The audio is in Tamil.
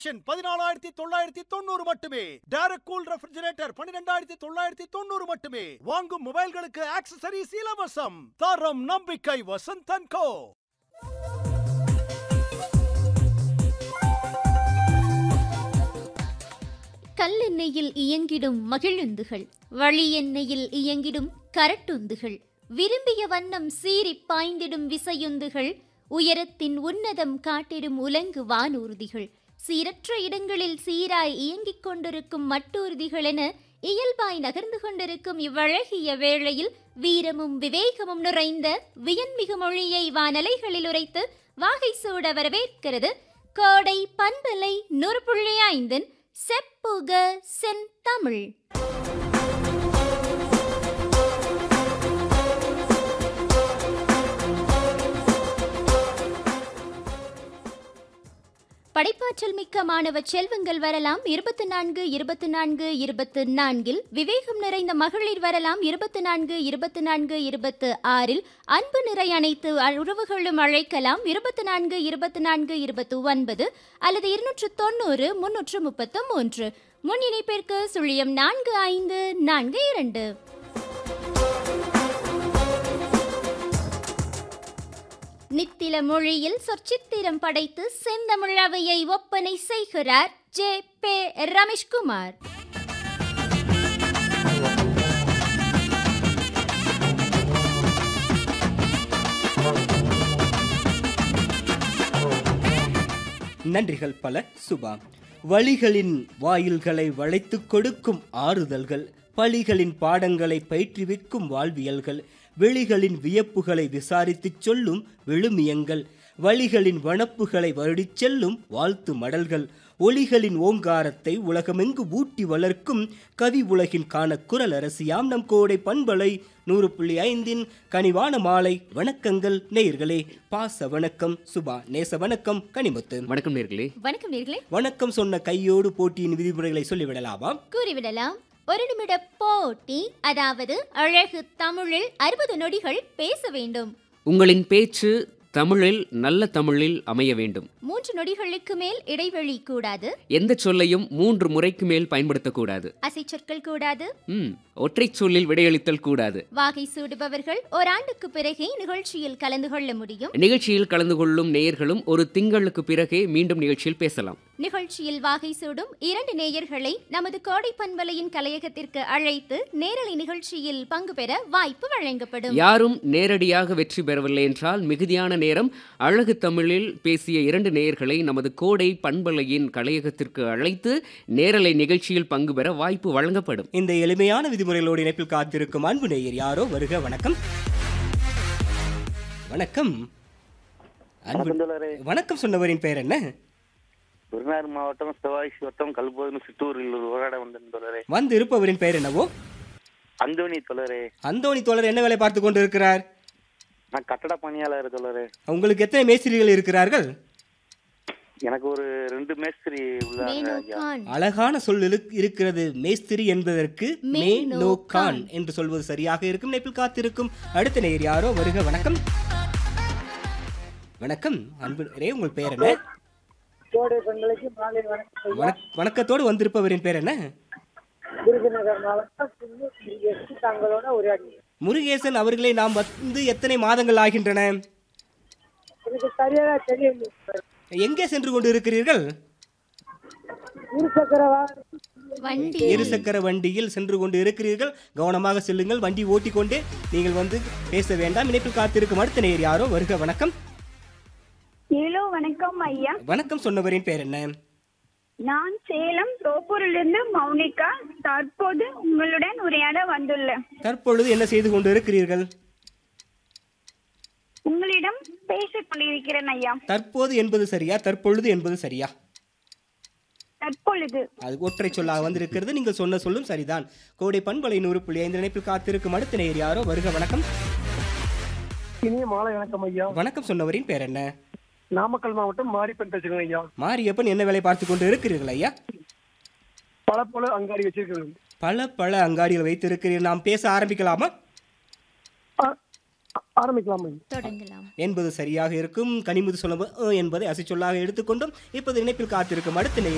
பதினாலாயிரத்தி தொள்ளாயிரத்தி தொண்ணூறு மட்டுமே டேரக்ட் கூல் ரெஃப்ரிஜரேட்டர் பன்னிரெண்டாயிரத்தி தொள்ளாயிரத்தி தொண்ணூறு மட்டுமே வாங்கும் மொபைல்களுக்கு ஆக்சசரிஸ் இலவசம் தரம் நம்பிக்கை வசந்தன் கோ கல்லெண்ணெயில் இயங்கிடும் மகிழுந்துகள் வழி எண்ணெயில் இயங்கிடும் கரட்டுந்துகள் விரும்பிய வண்ணம் சீறிப் பாய்ந்திடும் விசையுந்துகள் உயரத்தின் உன்னதம் காட்டிடும் உலங்கு வானூர்திகள் சீரற்ற இடங்களில் சீராய் இயங்கிக் கொண்டிருக்கும் மட்டூர்திகள் என இயல்பாய் நகர்ந்து கொண்டிருக்கும் இவ்வழகிய வேளையில் வீரமும் விவேகமும் நிறைந்த வியன்மிகு மொழியை வானலைகளில் உரைத்து வாகை சூட வரவேற்கிறது கோடை பண்பலை நூறு புள்ளி ஐந்தின் செப்புக செந்தமிழ் படைப்பாற்றல் மிக்க மாணவ செல்வங்கள் வரலாம் இருபத்தி நான்கு இருபத்தி நான்கு இருபத்து நான்கில் விவேகம் நிறைந்த மகளிர் வரலாம் இருபத்தி நான்கு இருபத்தி நான்கு இருபத்து ஆறில் அன்பு நிறை அனைத்து உறவுகளும் அழைக்கலாம் இருபத்தி நான்கு இருபத்தி நான்கு இருபத்து ஒன்பது அல்லது இருநூற்று தொண்ணூறு முன்னூற்று முப்பத்து மூன்று முன் இணைப்பிற்கு சுழியம் நான்கு ஐந்து நான்கு இரண்டு நித்தில மொழியில் சொற்சித்திரம் படைத்து செந்தமிழவையை ஒப்பனை செய்கிறார் ஜே பே ரமேஷ்குமார் நன்றிகள் பல சுபா வழிகளின் வாயில்களை வளைத்துக் கொடுக்கும் ஆறுதல்கள் பழிகளின் பாடங்களை பயிற்றுவிக்கும் வாழ்வியல்கள் வெளிகளின் வியப்புகளை விசாரித்துச் சொல்லும் விழுமியங்கள் வழிகளின் வனப்புகளை வருடிச் செல்லும் வாழ்த்து மடல்கள் ஒளிகளின் ஓங்காரத்தை உலகமெங்கு ஊட்டி வளர்க்கும் கவி உலகின் காண குரல் அரசியாம் நம் கோடை பண்பலை நூறு புள்ளி ஐந்தின் கனிவான மாலை வணக்கங்கள் நேயர்களே பாச வணக்கம் சுபா நேச வணக்கம் கனிமுத்து வணக்கம் நேர்களே வணக்கம் நேர்களே வணக்கம் சொன்ன கையோடு போட்டியின் விதிமுறைகளை சொல்லிவிடலாமா கூறிவிடலாம் ஒரு நிமிட போட்டி அதாவது அழகு தமிழில் அறுபது நொடிகள் பேச வேண்டும் உங்களின் பேச்சு தமிழில் நல்ல தமிழில் அமைய வேண்டும் மூன்று நொடிகளுக்கு மேல் இடைவெளி கூடாது எந்த சொல்லையும் மூன்று முறைக்கு மேல் பயன்படுத்தக்கூடாது அசைச்சொற்கள் கூடாது ம் ஒற்றை சொல்லில் விடையளித்தல் கூடாது வாகை சூடுபவர்கள் ஓராண்டுக்கு பிறகே நிகழ்ச்சியில் கலந்து கொள்ள முடியும் நிகழ்ச்சியில் கலந்து கொள்ளும் நேயர்களும் ஒரு திங்களுக்கு பிறகே மீண்டும் நிகழ்ச்சியில் பேசலாம் நிகழ்ச்சியில் வாகை சூடும் இரண்டு நேயர்களை நமது கோடை பண்பலையின் கலையகத்திற்கு அழைத்து நேரலை நிகழ்ச்சியில் பங்கு பெற வாய்ப்பு வழங்கப்படும் யாரும் நேரடியாக வெற்றி பெறவில்லை என்றால் மிகுதியான நேரம் அழகு தமிழில் பேசிய இரண்டு நேயர்களை நமது கோடை பண்பலையின் கலையகத்திற்கு அழைத்து நேரலை நிகழ்ச்சியில் பங்கு பெற வாய்ப்பு வழங்கப்படும் இந்த எளிமையான விதிமுறைகளோடு இணைப்பில் காத்திருக்கும் அன்பு நேயர் யாரோ வருக வணக்கம் வணக்கம் அன்பு வணக்கந்தோழரே வணக்கம் சொன்னவரின் பெயர் என்ன விருதுநகர் மாவட்டம் செவ்வாய் வட்டம் கல்போதும் சித்தூரில் உரையாட வந்தேன் தோழரே வந்து இருப்பவரின் பெயர் என்னவோ அந்தோணி தோழரே அந்தோணி தோழர் என்ன வேலை பார்த்து கொண்டு இருக்கிறார் நான் கட்டட பணியாளர் தோழரே உங்களுக்கு எத்தனை மேஸ்திரிகள் இருக்கிறார்கள் எனக்கு ஒரு ரெண்டு மேஸ்திரி உள்ளாங்க மேனு ஐயா கான் அழகான சொல் இரு- இருக்கிறது மேஸ்திரி என்பதற்கு மே மேனோ நோ கான் கான். என்று சொல்வது சரியாக இருக்கும் இணைப்பில் காத்திருக்கும் அடுத்த நேயர் யாரோ வருக வணக்கம் வணக்கம் அன்பு நேயரே, உங்கள் பெயர் என்ன கோடை பெண்களுக்கு மாலை வணக்கம் வணக்- வணக்கத்தோடு வந்திருப்பவரின் பெயர் என்ன விருதுநகர் மாவட்டம் குன்னூர் எஸ் தங்களோட உரையாடி முருகேசன் அவர்களை நாம் வந்து எத்தனை மாதங்கள் ஆகின்றன எனக்கு சரியாக தெரியவில்லை சார். எங்கே சென்று கொண்டு இருக்கிறீர்கள் இருசக்கர வாகனத்தில் வண்டி இருசக்கர வண்டியில் சென்று கொண்டு இருக்கிறீர்கள் கவனமாக செல்லுங்கள் வண்டி ஓட்டிக்கொண்டே நீங்கள் வந்து பேச வேண்டாம் இணைப்பில் காத்திருக்கும் அடுத்த நேயர் யாரோ வருக வணக்கம் ஹலோ வணக்கம் ஐயா வணக்கம் சொன்னவரின் பெயர் என்ன நான் சேலம் தோப்பூரிலிருந்து மௌனிகா தற்போது உங்களுடன் உரையாட வந்துள்ளேன் தற்பொழுது என்ன செய்து கொண்டு இருக்கிறீர்கள் உங்களிடம் பேசிக் கொண்டிருக்கிறேன் ஐயா தற்போது என்பது சரியா தற்பொழுது என்பது சரியா தற்பொழுது அது ஒற்றை சொல்லாக வந்திருக்கிறது நீங்கள் சொன்ன சொல்லும் சரிதான் கோடை பண்பலை நூறு புள்ளி ஐந்து இணைப்பில் காத்திருக்கும் அடுத்த நேயர் யாரோ வருக வணக்கம் இனிய மாலை வணக்கம் ஐயா வணக்கம் சொன்னவரின் பெயர் என்ன நாமக்கல் மாவட்டம் மாரிப்பன் பேசுகிறேன் ஐயா மாரியப்பன் என்ன வேலை பார்த்து கொண்டு இருக்கிறீர்கள் ஐயா பல போல அங்காடி வச்சிருக்கிறேன் பல பல அங்காடிகள் வைத்திருக்கிறீர்கள் நாம் பேச ஆரம்பிக்கலாமா ஆ- ஆ- ஆரம்பிக்கலாம் ஐயா தொடங்கலாம் என்பது சரியாக இருக்கும் கனிமுது சொல்ல என்பதை அசை சொல்லாக எடுத்துக்கொண்டும் இப்போது இணைப்பில் காத்திருக்கும் அடுத்த நேயர்